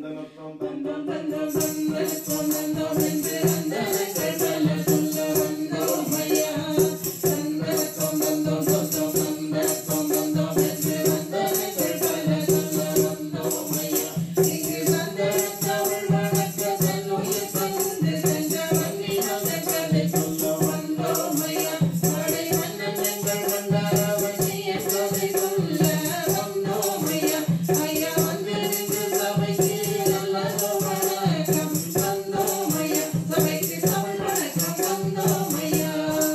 தந்தனத்தம் தந்தம் தந்தம் தந்தனத்தம் தந்தம் என்று வந்தனங்கள் பல சொல்ல வந்தோம் ஐயா தந்தனத்தம் தந்தம் தந்தம் தந்தனத்தம் தந்தம் என்று வந்தனங்கள் பல சொல்ல வந்தோம் ஐயா இங்கு தந்தனத்தமிழ் வணக்க தன்னுயிர் தந்து சென்ற வன்னினம் கதை சொல்ல வந்தோம் ஐயா படை மன்னன் எங்கள் வந்தார் அவசியம் கதை சொல்ல வந்தோம் ஐயா ஐயா வந்து நின்று சபைக்கு நல்லதோ வணக்கம் வந்தோம் ஐயா சபைக்கு தமிழ் வணக்கம் வந்தோம் ஐயா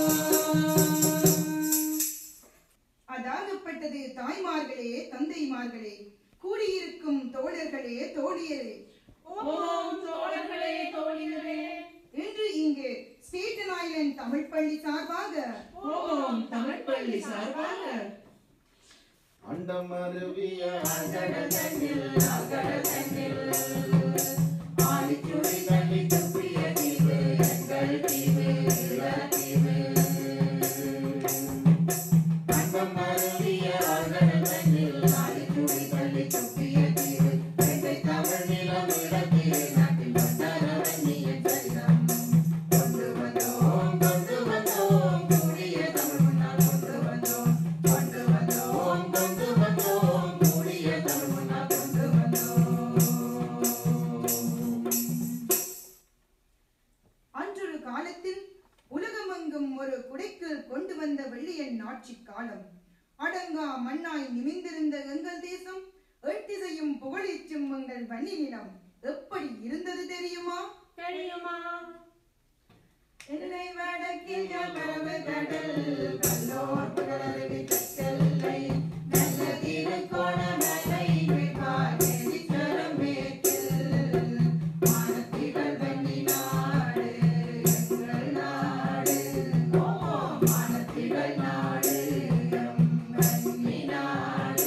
அதாகப்பட்டது தாய்மார்களே தந்தைமார்களே கூடியிருக்கும் தோழர்களே தோழியரே ஓம் தோழர்களே தோழிகளே இன்று இங்கு ஸ்டேட்டன் ஐலண்ட் தமிழ் பள்ளி சார்பாக ஓம் தமிழ் பள்ளி சார்பாக அண்டம் அருவிய அகடல் தன்னில் அகடல் தன்னில் ஆழிச்சுழி தண்ணி தப்பிய தீவு எங்கள் தீவு இளத்தீவு அண்டம் அருவிய அகடல் தன்னில் ஆழிச்சுழி தண்ணி தப்பிய தீவு எங்கள் தமிழ் நிலம் இளத்தீவு நாட்டில் வந்தார வன்னியின் சரிதம் கொண்டு வந்தோம் கொண்டு வந்தோம் கூடிய தமிழ் முன்னால் கொண்டு வந்தோம் கொண்டு வந்தோம் கொண்டு வந்தோம் கூடிய தமிழ் முன்னால் கொண்டு வந்தோம் அன்றொரு காலத்தில் உலகமெங்கும் ஒரு குடைக்குள் கொண்டு வந்த வெள்ளியன் ஆட்சி காலம் அடங்கா மண்ணாய் நிமிந்திருந்த எங்கள் தேசம் எட்டிசையும் புகழிச்சும் எங்கள் வன்னி நிலம் எப்படி இருந்தது தெரியுமா தெரியுமா என்னை வடக்கில் பரவு கடல் கல்லோர் புகழருவி கற்கல்லை நல்ல திருக்கோண மலை விழ்வார் எரிச்சரம் மேற்கில் மானத்திகள் வன்னி நாடு எங்கள் நாடு ஓ மானத்திகள் நாடு எம் வன்னி நாடு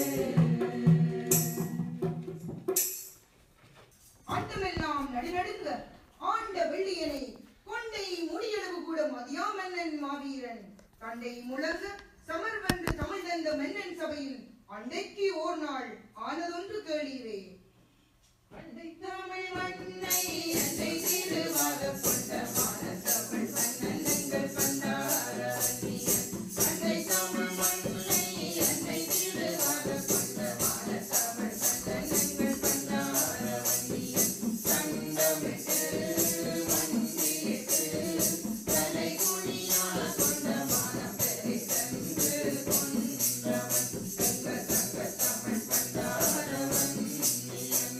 ஆட்டமெல்லாம் நடுநடுங்க ஆண்ட வெள்ளியனை கொண்டை முடியளவு கூட மதியா மன்னன் மாவீரன் கண்டை முழங்க சமர் வென்று தமிழ் தந்த மன்னன் சபையில் அண்டைக்கு ஓர் நாள் ஆனதொன்று கேளீரே அண்டை தமிழ் மண்ணை அண்டை திருவாத கொண்ட மானத்தமிழ் மன்னன் எங்கள் பண்டார வன்னியன். அண்டை தமிழ் மண்ணை அண்டை திருவாத கொண்ட மானத்தமிழ் மன்னன் எங்கள் பண்டார வன்னியன். சண்டமிட்டு மண்டியிட்டு தலை குனியால கொண்ட மானம் பெரிதென்று கொண்டவன் எங்கள் தங்க தமிழ் பண்டார வன்னியன்.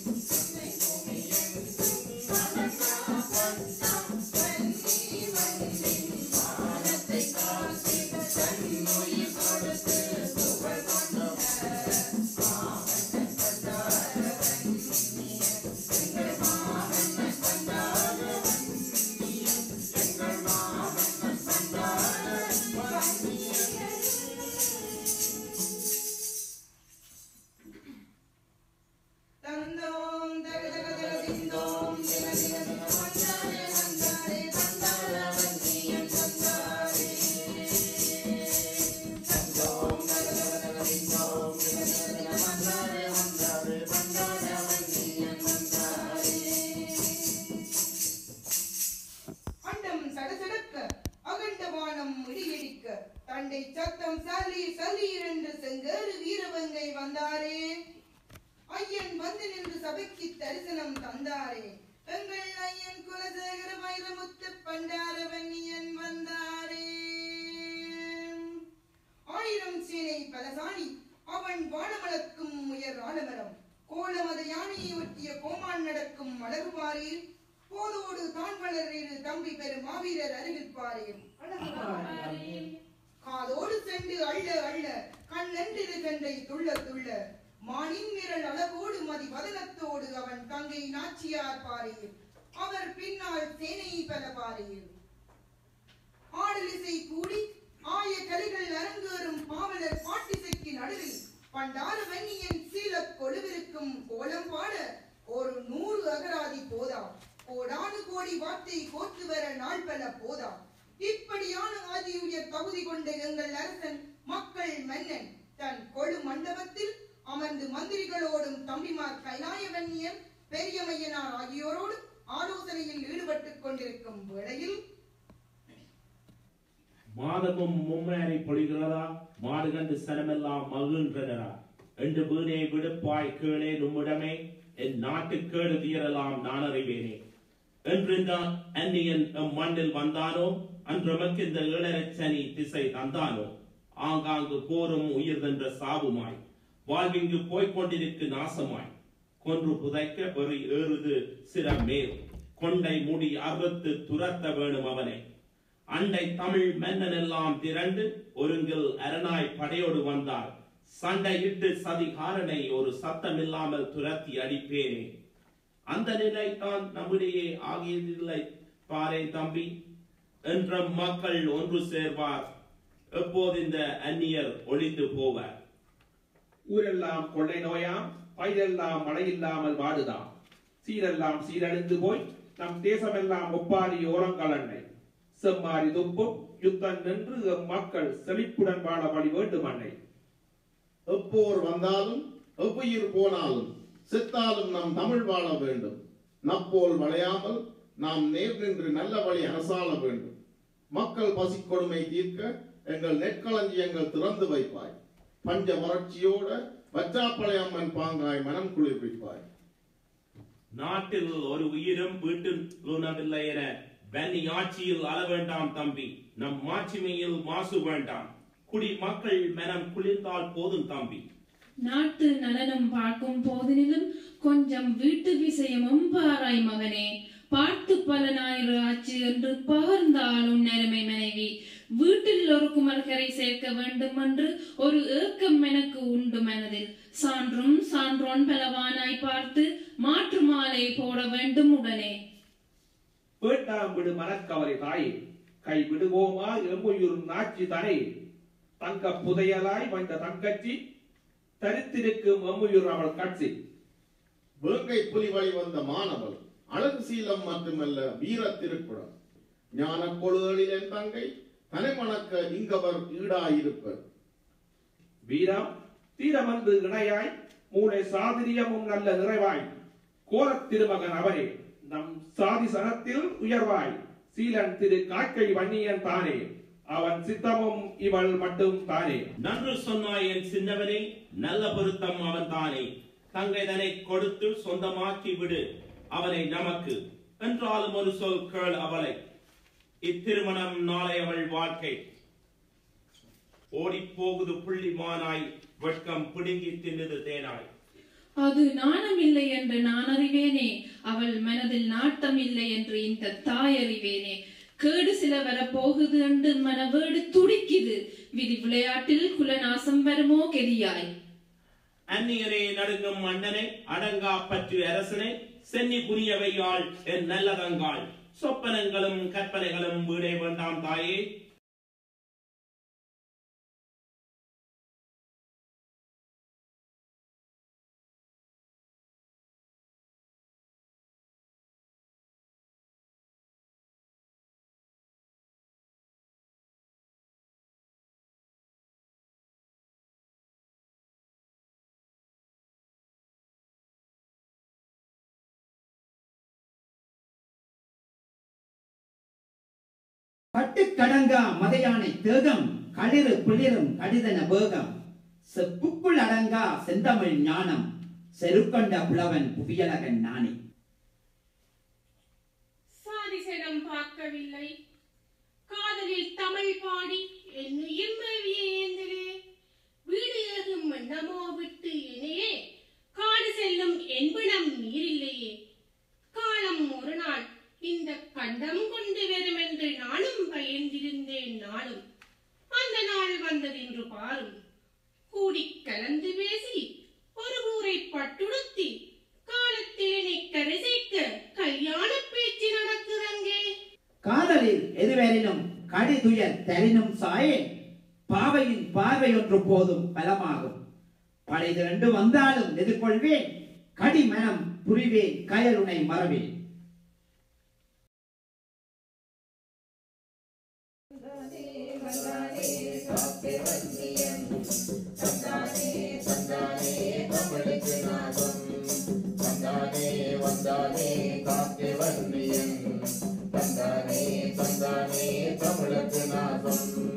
தந்தோம் தக தக தக திந்தோம் தின தின தின வந்தாரே வந்தாரே வந்தார வந்தியன் வந்தாரே தந்தோம் தக தக தக திந்தோம் தின தின தின வந்தாரே வந்தாரே வந்தார வந்தியன் வந்தாரே அண்டம் சடசடக்க அகண்ட வானம் இடியிடிக்க தண்டை சத்தம் சல்லீர் சல்லீர் என்று செங்கேறு வீரவங்கை வந்தாரே ஐயன் வந்து நின்று சபைக்கு தரிசனம் தந்தாரே எங்கள் ஐயன் குலசேகர வைரமுத்து பண்டார வன்னியன் வந்தாரே ஆயிரம் சேனை பலசாணி அவன் வானமளக்கும் உயர் ஆலமரம் கோலமத யானையை ஒட்டிய கோமான் நடக்கும் அழகு பாரீர் போதோடு தான் வளரீர் தம்பி பெரும் மாவீரர் அருகில் பாரீர் காதோடு சென்று அள்ள அள்ள கண்ணென்றிரு கண்டை துள்ள துள்ள மானின் விரல் அழகோடு மதி வதனத்தோடு அவன் தங்கை நாச்சியார் பாரீர் அவர் பின்னால் சேனை பல பாரீர் ஆடலிசை கூடி ஆய கலிகள் அரங்கேறும் பாவலர் பாட்டிசைக்கு நடுவில் பண்டார வன்னியன் சீலக் கொழுவிருக்கும் கோலம் பாட ஒரு நூறு அகராதி போதா கோடானு கோடி வார்த்தை கோர்த்து வர நாள் பல போதா இப்படியான ஆதியுயர் தகுதி கொண்ட எங்கள் அரசன் மக்கள் மன்னன் தன் கொழு மண்டபத்தில் அமர்ந்து மந்திரிகளோடும் தம்பிமார் கைலாயவன்னியன் பெரியமையனார் ஆகியோரோடு ஆலோசனையில் ஈடுபட்டுக் கொண்டிருக்கும் வேளையில் மாதமும் மும்மாரி பொழிகிறதா மாடு கண்டு சனமெல்லாம் மகிழ்கின்றனரா என்று வீணே விடுப்பாய் கீழே நம்மிடமே என் நாட்டுக்கேடு தீரலாம் நான் அறிவேனே என்று இந்த அந்நியன் எம் மண்ணில் வந்தானோ அன்றமக்கு இந்த இளரச் சனி திசை தந்தானோ ஆங்காங்கு போரும் உயிர் வென்ற சாவுமாய் வாழ்விங்கு போய்க் கொண்டிருக்கு நாசமாய் கொன்று புதைக்க வெறி ஏறுது சிரமேல் கொண்டை முடி அறுத்து துரத்த வேணும் அவனை அண்டை தமிழ் மன்னன் எல்லாம் திரண்டு ஒருங்கில் அரணாய் படையோடு வந்தார் சண்டையிட்டு சதிகாரனை ஒரு சத்தம் இல்லாமல் துரத்தி அடிப்பேனே அந்த நிலை தான் நம்முடைய ஆகியதில்லை பாரே தம்பி என்ற மக்கள் ஒன்று சேர்வார் எப்போது இந்த அந்நியர் ஒளிந்து போவார் ஊரெல்லாம் கொள்ளை நோயாம் பயிரெல்லாம் மழையில்லாமல் வாடுதாம் சீரெல்லாம் சீரழிந்து போய் நம் தேசமெல்லாம் ஒப்பாரி ஓரங்கலண்டை செம்மாறி துப்பும் யுத்தம் நின்று எம் மக்கள் செழிப்புடன் வாழ வழி வேண்டும் அன்னை எப்போர் வந்தாலும் எவ்வுயிர் போனாலும் செத்தாலும் நம் தமிழ் வாழ வேண்டும் நப்போல் வளையாமல் நாம் நேர் நின்று நல்ல வழி அரசாள வேண்டும் மக்கள் பசிக்கொடுமை தீர்க்க எங்கள் நெற்களஞ்சியங்கள் திறந்து வைப்பாய் பஞ்ச வறட்சியோட வச்சாப்பழையம்மன் பாங்காய் மனம் குளிர்விப்பாய் நாட்டில் ஒரு உயிரும் வீட்டில் உணவில்லை என வன்னி ஆட்சியில் அழ வேண்டாம் தம்பி நம் மாட்சிமையில் மாசு வேண்டாம் குடி மக்கள் மனம் குளிர்ந்தால் போதும் தம்பி நாட்டு நலனும் பார்க்கும் போதினிலும் கொஞ்சம் வீட்டு விஷயமும் பாராய் மகனே பார்த்து பல ஞாயிறு ஆச்சு என்று பகர்ந்தாள் உன் அருமை மனைவி வீட்டில் ஒரு குமர்கரை சேர்க்க வேண்டும் என்று ஒரு ஏக்கம் எனக்கு உண்டு மனதில் சான்றும் சான்றோன் பலவானாய் பார்த்து மாற்று மாலை போட வேண்டும் உடனே வேண்டாம் விடு மனக்கவலை தாயே கை விடுவோமா எம்புயுர் நாச்சி தனே தங்க புதையலாய் வந்த தங்கச்சி தரித்திருக்கும் எம்முயுர் அவள் காட்சி வேங்கை புலி வழி வந்த மாணவள் அழகு சீலம் மட்டுமல்ல வீர திருக்குடம் ஞான கொழுதலில் என் தங்கை தனைமணக்க இங்கவர் ஈடாயிருப்பர் வீரம் தீரமன்று இணையாய் மூளை சாதிரியமும் நல்ல நிறைவாய் கோலத் திருமகன் அவரே நம் சாதி சனத்தில் உயர்வாய் சீலன் திரு காக்கை வன்னியன் தானே அவன் சித்தமும் இவள் மட்டும் தானே நன்று சொன்னாய் என் சின்னவனே நல்ல பொருத்தம் அவன் தானே தங்கை தன்னை கொடுத்து சொந்தமாக்கி விடு அவனை நமக்கு என்றாலும் ஒரு சொல் கேள் அவளை இத்திருமணம் நாளை அவள் வாழ்க்கை ஓடிப் போகுது புள்ளி மானாய் வெட்கம் பிடுங்கி தின்னுது தேனாய் அது நாணம் இல்லை என்று நான் அறிவேனே அவள் மனதில் நாட்டம் இல்லை என்று இந்த தாய் அறிவேனே கேடு சில வரப்போகுது என்று மனவேடு துடிக்குது விதி விளையாட்டில் குலநாசம் வருமோ கெதியாய் அந்நியரே நடுங்கும் மன்னனை அடங்கா பற்று அரசனை சென்னி புரியவையாள் என் நல்லதங்காள் சொப்பனங்களும் கற்பனைகளும் வீடே வேண்டாம் தாயே பட்டுக்கடங்கா மதையானை தேகம் களிறு குளிரும் கடிதன வேகம் செப்புக்குள் அடங்கா செந்தமிழ் ஞானம் செருக்கொண்ட புலவன் புவியலகன் நானே சாதிசனம் பார்க்கவில்லை காதலில் தமிழ் பாடி என்னுயிர் மேவிய ஏந்திலே வீடு ஏகும் மன்னமோ விட்டு என்னையே காடு செல்லும் என்பிடம் நீரில்லையே காலம் ஒரு நாள் இந்த கண்டம் கொண்டு வரும் என்று நானும் பயந்திருந்தேன் நாளும் அந்த நாள் வந்ததென்று பாரும் கூடி கலந்து பேசி ஒரு ஊரை பட்டுடுத்தி காலத்தில் என்னை கரை சேர்க்க கல்யாண பேச்சு நடக்குதங்கே காதலில் எதுவெறினும் கடிதுயர் தரினும் சாயேன் பாவையின் பார்வை ஒன்று போதும் பலமாகும் படை திரண்டு வந்தாலும் எதிர்கொள்வேன் கடிமனம் புரிவேன் கயலுனை மறவேன் தந்தானே தந்தானே காக்கை வன்னியன் தந்தானே தந்தானே தமிழுக்கு நாசம்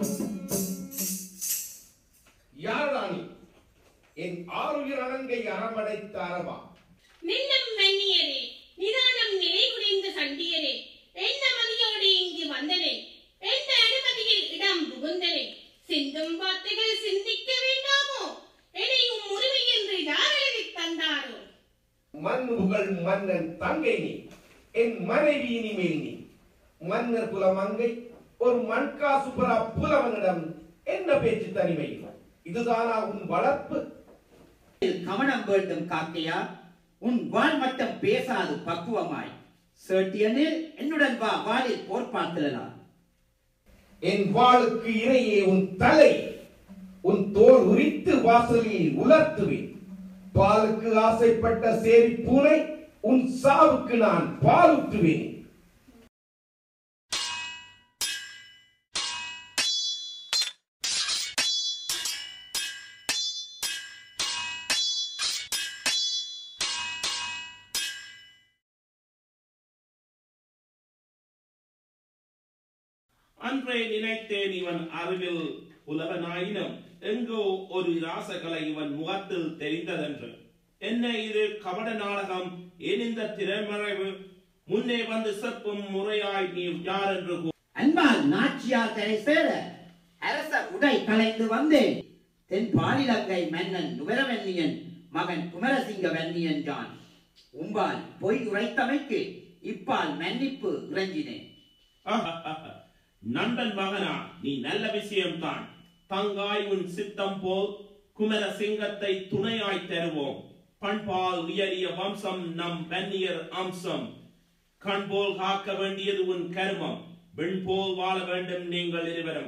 யாராணி என் ஆறுயிர் அணங்கை அரவணைத்த அரவா நின்னம் மென்னியரே நிதானம் நிலை குறைந்த சண்டியரே என்ன மதியோடு இங்கு வந்தனே எந்த அனுமதியில் இடம் புகுந்தனே சிந்தும் வார்த்தைகள் சிந்திக்க வேண்டாமோ எனையும் உரிமை என்று யார் எழுதித் தந்தாரோ மண் புகழ் மன்னன் தங்கை நீ என் மனைவி இனிமேல் நீ மன்னர் குலமங்கை ஒரு மண்காசுபரா புலவனிடம் என்ன பேச்சு தனிமை இதுதானா உன் வளர்ப்பு கவனம் வேண்டும் காக்கையா உன் வால் மட்டும் பேசாது பக்குவமாய் சேட்டியனில் என்னுடன் வா வாலில் போர் பார்த்திடலாம் என் வாளுக்கு இணையே உன் தலை உன் தோல் உரித்து வாசலில் உலர்த்துவேன் பாலுக்கு ஆசைப்பட்ட சேரி பூனை உன் சாவுக்கு நான் பாலூட்டுவேன் அன்றே நினைத்தேன் இவன் அறிவில் புலவனாயினும் எங்கோ ஒரு ராசகலை இவன் முகத்தில் தெரிந்ததென்று என்ன இது கபட நாடகம் ஏன் இந்த திரைமறைவு முன்னே வந்து செப்பும் முறையாய் நீ யார் என்று கூ- அன்பால் நாச்சியார் கரை சேர அரச உடை கலைந்து வந்தேன் தென் பாலிலங்கை மன்னன் நுவரவன்னியன் மகன் குமரசிங்க வன்னியன் ஜான் உம்பால் பொய் உரைத்தமைக்கு இப்பால் மன்னிப்பு இறங்கினேன் நண்பன் மகனா நீ நல்ல விஷயம்தான் தங்காய் உன் சித்தம் போல் குமர சிங்கத்தை துணையாய் தருவோம் பண்பால் உயரிய வம்சம் நம் வன்னியர் அம்சம் கண் போல் காக்க வேண்டியது உன் கர்மம் வெண் போல் வாழ வேண்டும் நீங்கள் இருவரும்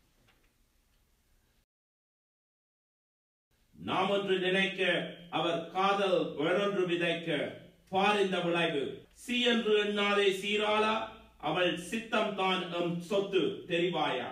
நாம் ஒன்று நினைக்க அவர் காதல் வேறொன்று விதைக்க பார் இந்த விளைவு சி என்று எண்ணாதே சீராளா அவள் சித்தம் தான் எம் சொத்து தெரிவாயா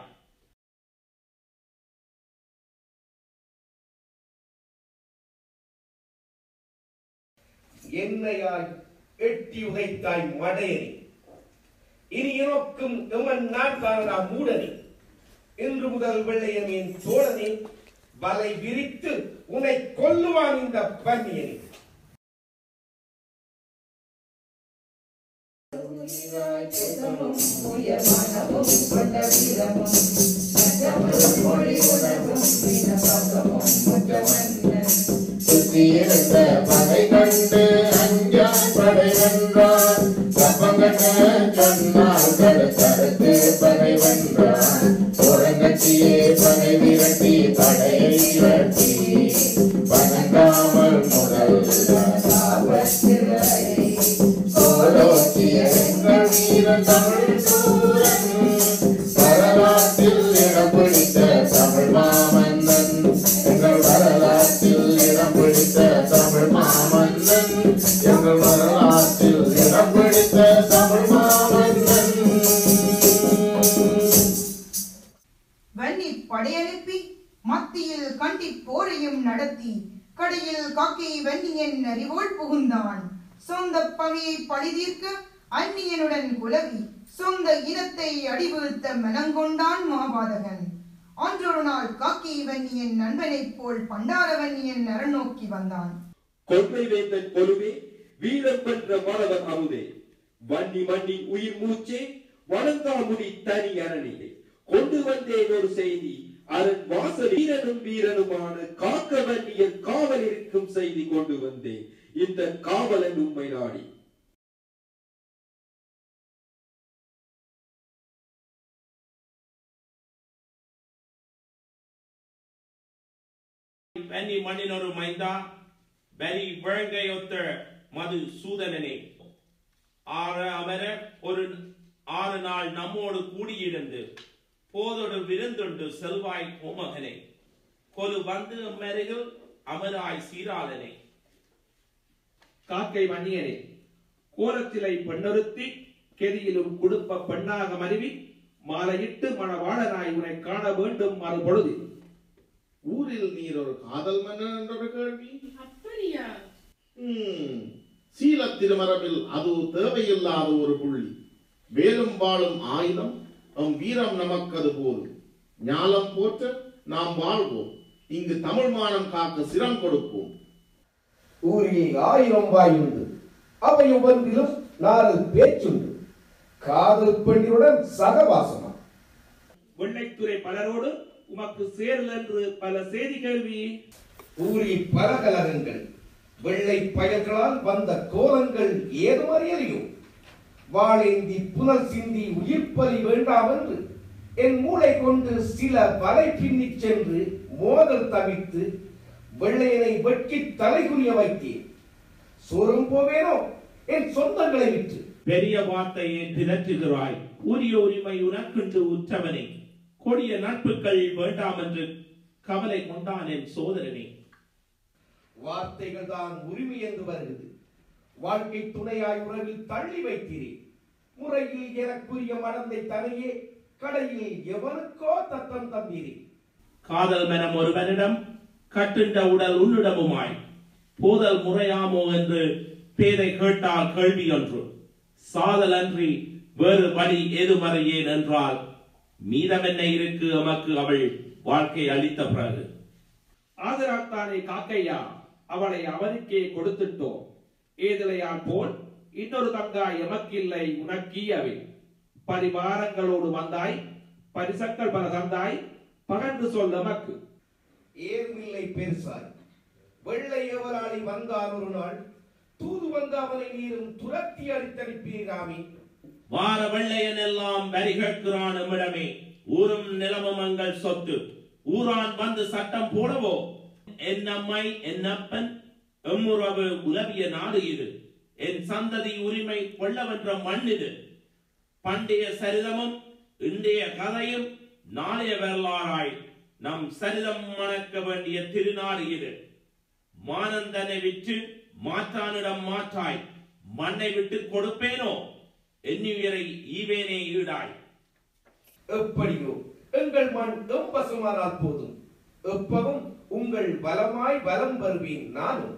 என்னையாய் எட்டி உதைத்தாய் மடையனே இனி எனக்கும் எமன் நாட்டாரா மூடனே இன்று முதல் வெள்ளையனின் தோழனே வலை விரித்து உன்னை கொல்லுவான் இந்த பன்னியனே சுத்தியிருந்த பகை கண்டு அஞ்சான் படை வென்றான் கப்பங்கட்ட சொன்னால் தடுத்தடுத்து பகை வென்றான் புறங்கட்டியே பகை விரட்டி படையை விரட்டி வணங்காமல் முதல் கோலோச்சிய எங்கள் வீரன் தமிழ் சூரன் வரலாற்றில் இடம் பிடித்த தமிழ் மாமன்னன் எங்கள் வரலாற்றில் இடம் பிடித்த தமிழ் மாமன்னன் எங்கள் வரலாற்றில் இடம் பிடித்த தமிழ் மாமன்னன் வன்னி படையனுப்பி மத்தியில் கண்டி போரையும் நடத்தி கடையில் காக்கை வன்னியன் அறிவோள் புகுந்தான் சொந்த பகையை பழிதீர்க்க அந்நியனுடன் குலவி சொந்த இனத்தை அடிவீழ்த்த மனங்கொண்டான் மாபாதகன் அன்றொரு நாள் காக்கை வன்னியன் நண்பனைப் போல் பண்டார வன்னியன் நரநோக்கி வந்தான் கொன்றை வேந்தன் கொலுவே வீரம் வென்ற மாணவன் அமுதே வன்னி மண்ணி உயிர் மூச்சே வணங்காமுடி தனி அரணே கொண்டு வந்தேன் ஒரு செய்தி அதன் வாசல் வீரனும் வீரனுமான காக்க வன்னியன் காவல் இருக்கும் செய்தி கொண்டு வந்தேன் இந்த காவலன் உண்மை நாடி பன்னி மண்ணினொரு மைந்தா பலி வேங்கையொத்த மது சூதனனே ஆற அமர ஒரு ஆறு நாள் நம்மோடு கூடியிருந்து போதொடு விருந்துண்டு செல்வாய் கோமகனே கொலு வந்து அம்மருகில் அமராய் சீராளனே காக்கை மன்னியனே கோலத்திலை பெண்ணொருத்தி கெதியிலும் குடுப்ப பெண்ணாக மருவி மாலையிட்டு மணவாளனாய் உன்னை காண வேண்டும் மறுபொழுது ஊரில் நீர் ஒரு காதல் மன்னன் என்ற ஒரு கேள்வி அப்படியா ம், சீல திருமரபில் அது தேவையில்லாத ஒரு புள்ளி வேலும் வாழும் ஆயுதம் நம் வீரம் நமக்கது போதும் ஞாலம் போற்ற நாம் வாழ்வோம் இங்கு தமிழ் மானம் காக்க சிரம் கொடுப்போம் ஊரில் ஆயிரம் வாயுண்டு அவை ஒவ்வொன்றிலும் நாலு பேச்சுண்டு காதல் பெண்ணுடன் சகவாசமா வெள்ளைத்துறை பலரோடு உமக்கு சேரல் என்று பல செய்தி கேள்வி ஊரில் பல கலகங்கள் வெள்ளை பயல்களால் வந்த கோலங்கள் ஏதும் அறியலையோ வாழேந்தி புனல் சிந்தி உயிர்ப்பலி வேண்டாம் என்று என் மூளை கொண்டு சில வலை பின்னிச் சென்று மோதல் தவித்து வெள்ளையனை வெட்கி தலைகுனிய வைத்தேன் சோறும் போவேனோ என் சொந்தங்களை விற்று பெரிய வார்த்தையை திரட்டுகிறாய் உரிய உரிமை உனக்குண்டு உற்றவனே கொடிய நட்புகள் வேண்டாம் என்று கவலை கொண்டான் என் சோதரனே வார்த்தைகள் தான் உரிமை என்று வருகிறது வாழ்க்கை துணையாய் உறவில் தள்ளி வைக்கிறேன் முறையில் எனக்குரிய மடந்தை தனியே கடையில் எவனுக்கோ தத்தம் தந்தீரே காதல் மனம் ஒருவனிடம் கட்டுண்ட உடல் உன்னிடமுமாய் போதல் முறையாமோ என்று பேதை கேட்டால் கேள்வி ஒன்று சாதல் அன்றி வேறு வழி ஏதுமறையேன் என்றால் மீதம் என்ன இருக்கு எமக்கு அவள் வாழ்க்கை அளித்த பிறகு ஆதராத்தானே காக்கையா அவளை அவனுக்கே கொடுத்துட்டோம் ஏதிலையால் போல் இன்னொரு தங்காய் எமக்கில்லை உனக்கீயவே பரிவாரங்களோடு வந்தாய் பரிசக்கள் பல தந்தாய் பகன்று சொல் எமக்கு ஏதுமில்லை பெருசாய் வெள்ளை எவராளி வந்தான் ஒரு நாள் தூது வந்த அவனை நீரும் துரத்தி அடித்தடிப்பீராமே வார வெள்ளையன் எல்லாம் வரி கேட்கிறான் எம்மிடமே ஊரும் நிலமும் எங்கள் சொத்து ஊரான் வந்து சட்டம் போடவோ என் அம்மை என் அப்பன் எம்முறவு உலவிய நாடு இது என் சந்ததி உரிமை கொள்ளவென்ற மண் இது பண்டைய சரிதமும் இன்றைய கதையும் நாளைய வரலாறாய் நம் சரிதம் மணக்க வேண்டிய திருநாடு இது மானந்தனை விற்று மாற்றானிடம் மாற்றாய் மண்ணை விட்டு கொடுப்பேனோ எண்ணுயிரை ஈவேனே ஈடாய் எப்படியோ எங்கள் மண் எம்பசுமானால் போதும் எப்பவும் உங்கள் பலமாய் வலம் வருவேன் நானும்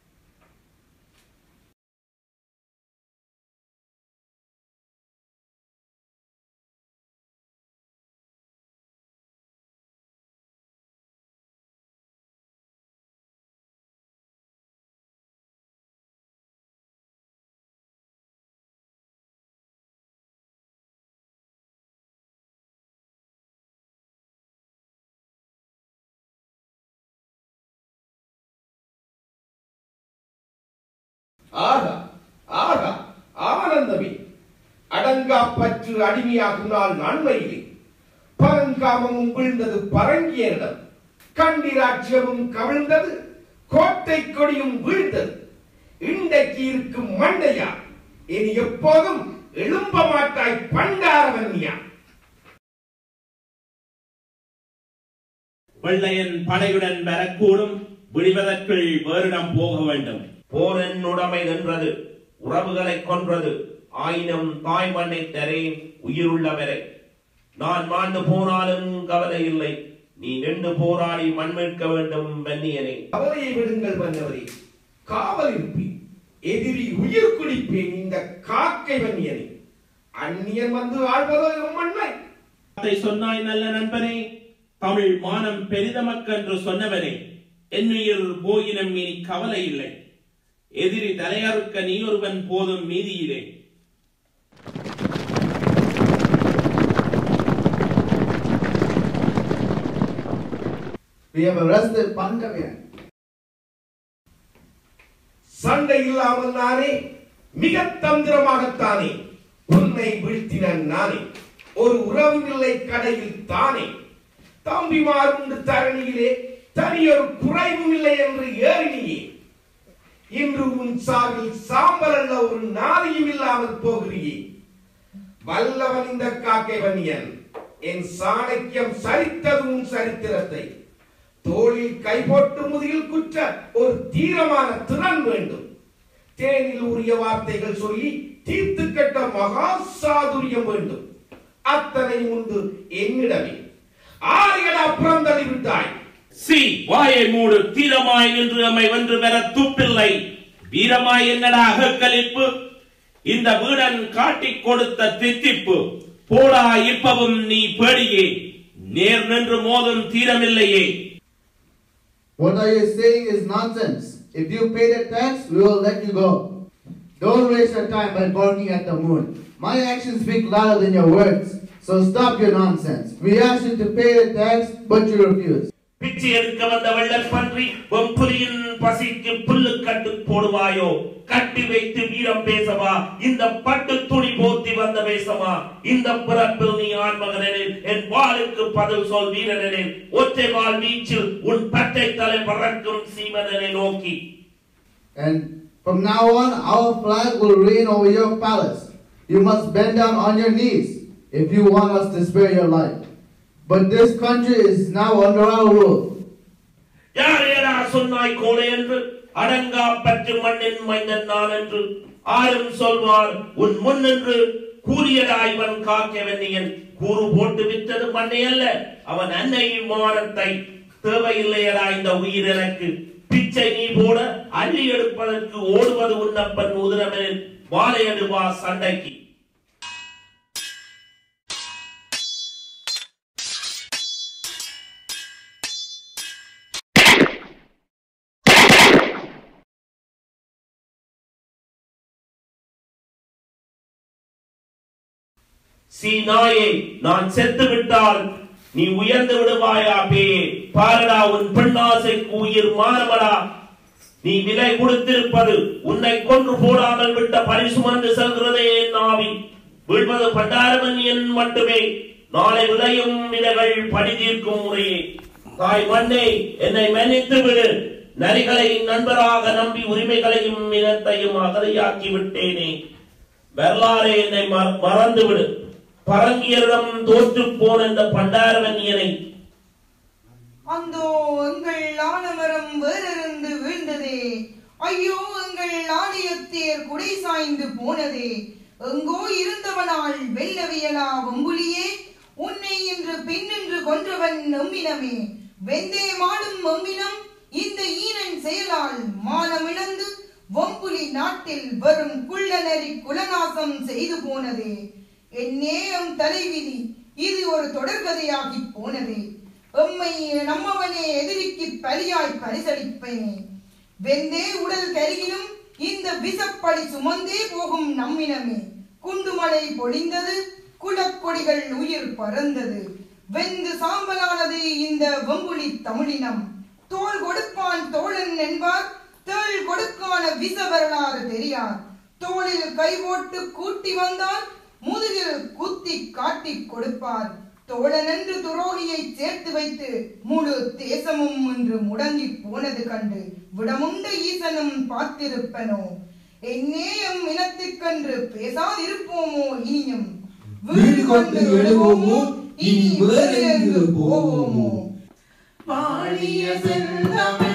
ஆகா ஆகா ஆனந்தமே அடங்கா பற்று அடிமையாகும் நாள் நன்மையிலே பரங்காமமும் வீழ்ந்தது பரங்கியரிடம் கண்டிராட்சியமும் கவிழ்ந்தது கோட்டை கொடியும் வீழ்ந்தது இன்றைக்கு இருக்கும் மண்டையா இனி எப்போதும் எழும்ப மாட்டாய் பண்டாரவன்யா வெள்ளையன் படையுடன் வரக்கூடும் விடுவதற்குள் வேறிடம் போக வேண்டும் போரின் உடைமை வென்றது உறவுகளை கொன்றது ஆயினும் தாய் மண்ணை தரேன் உயிருள்ளவரை நான் மாண்டு போனாலும் கவலை இல்லை நீ நின்று போராடி மண் மீட்க வேண்டும் வன்னியனே கவலையை விடுங்கள் மன்னவரே காவல் இருப்பேன் எதிரி உயிர் குடிப்பேன் இந்த காக்கை வன்னியனை அந்நியன் வந்து ஆழ்வதோ எம் மண்ணை அதை சொன்னாய் நல்ல நண்பனே தமிழ் மானம் பெரிதமக்கென்று சொன்னவனே என்னுயிர் போயினம் இனி கவலை இல்லை எதிரி தலையறுக்க நீ ஒருவன் போதும் மீதியிலே We have arrested Pankavian. சண்டை இல்லாமல் நானே மிக தந்திரமாகத்தானே உன்னை வீழ்த்தின நானே ஒரு உறவுமில்லை கடையில் தானே தம்பிமார் உண்டு தரணியிலே தனியொரு குறைவும் இல்லை என்று ஏறினியே இன்று உன் சாவில் சாம்பல் அல்ல ஒரு நாளையும் இல்லாமல் போகிறியே வல்லவன் இந்த காக்கை வன்னியன் என் சாணக்கியம் சரித்தது உன் சரித்திரத்தை தோளில் கை போட்டு முதுகில் குற்ற ஒரு தீரமான திறன் வேண்டும் தேனில் உரிய வார்த்தைகள் சொல்லி தீர்த்து கட்ட மகா சாதுரியம் வேண்டும் அத்தனை உண்டு என்னிடமே ஆரியட அப்புறம் தள்ளிவிட்டாய் சி வாயை மூடு தீரமாய் நின்று நம்மை வென்று பெற துப்பில்லை வீரமாய் என்னடா அகக்கலிப்பு இந்த வீடன் காட்டிக் கொடுத்த தித்திப்பு போடா இப்பவும் நீ பேடியே நேர் நின்று மோதும் தீரமில்லையே What are you saying is nonsense. If you pay the tax, we will let you go. Don't waste your time by barking at the moon. My actions speak louder than your words. So stop your nonsense. We asked you to pay the tax, but you refused. பிச்சை எடுக்க வந்த வெள்ளப்பன்றி பொம்புலியின் பசிக்கு புல்லு கட்டு போடுவாயோ கட்டி வைத்து வீரம் பேசவா இந்த பட்டு துணி போத்தி வந்த பேசவா இந்த பிறப்பில் நீ ஆண்மகனில் என் வாளுக்கு பதில் சொல் வீரனில் ஒற்றை வாள் வீச்சில் உன் பட்டை தலை பறக்கும் சீமனனை நோக்கி And from now on, our flag will reign over your palace. You must bend down on your knees if you want us to spare your life. But this country is now under our rule. யார் ஏடா சொன்னாய் கோலை என்று அடங்கா பற்று மண்ணின் மைந்தன் நான் என்று ஆரும் சொல்வார் உன் முன் நின்று கூறியடா இவன் காக்க வெண்ணியன் கூறு போட்டு விட்டது மண்ணை அல்ல அவன் அன்னை மானத்தை தேவையில்லையடா இந்த உயிர் எனக்கு பிச்சை நீ போட அள்ளி எடுப்பதற்கு ஓடுவது உன்னப்பன் உதிரமெனில் வாழையடு வா சண்டைக்கு சீ நாயே நான் செத்து விட்டால் நீ உயர்ந்து விடுவாயா பேயே பாரடா உன் பெண்ணாசைக்கு உயிர் மாறமடா நீ விலை கொடுத்திருப்பது உன்னை கொன்று போடாமல் விட்ட பரிசுமந்து செல்கிறதே என் ஆவி வீழ்வது பண்டாரவன் என் மட்டுமே நாளை விளையும் விலைகள் படி தீர்க்கும் முறையே தாய் மண்ணே என்னை மன்னித்து விடு நரிகளை நண்பராக நம்பி உரிமைகளையும் இனத்தையும் அகதையாக்கி விட்டேனே வரலாறு என்னை மற- மறந்து விடு பரங்கியரிடம் தோற்று போன இந்த பண்டாரவன்யனை அந்தோ எங்கள் ஆலமரம் வேறிருந்து வீழ்ந்ததே ஐயோ எங்கள் ஆலயத்தேர் குடை சாய்ந்து போனதே எங்கோ இருந்தவனால் வெல்லவியலா வம்புலியே உன்னை இன்று பின்னின்று கொன்றவன் நம்பினமே வெந்தே மாடும் வம்பினம் இந்த ஈனன் செயலால் மானமிழந்து வம்புலி நாட்டில் வரும் குள்ளநரி குலநாசம் செய்து போனதே என் நேயம் தலைவிதி இது ஒரு தொடர்கதையாகி போனதே எம்மை நம்மவனே எதிரிக்கு பலியாய் பரிசளிப்பேனே வெந்தே உடல் கருகினும் இந்த விசப்படி சுமந்தே போகும் நம்மினமே குண்டுமலை பொழிந்தது குலக்கொடிகள் உயிர் பறந்தது வெந்து சாம்பலானது இந்த வம்புலி தமிழினம் தோள் கொடுப்பான் தோழன் என்பார் தேள் கொடுக்கான விச வரலாறு தெரியார் தோளில் கை போட்டு கூட்டி வந்தால் முதுகில் குத்தி காட்டிக் கொடுப்பார் தோழன் என்று துரோகியை சேர்த்து வைத்து முழு தேசமும் இன்று முடங்கி போனது கண்டு விடமுண்ட ஈசனும் பார்த்திருப்பனோ என்னேயம் இனத்துக்கன்று பேசாதிருப்போமோ இனியும் வீடு கொண்டு எழுவோமோ இனி வேறெங்கு போவோமோ வாழிய செந்தமிழ்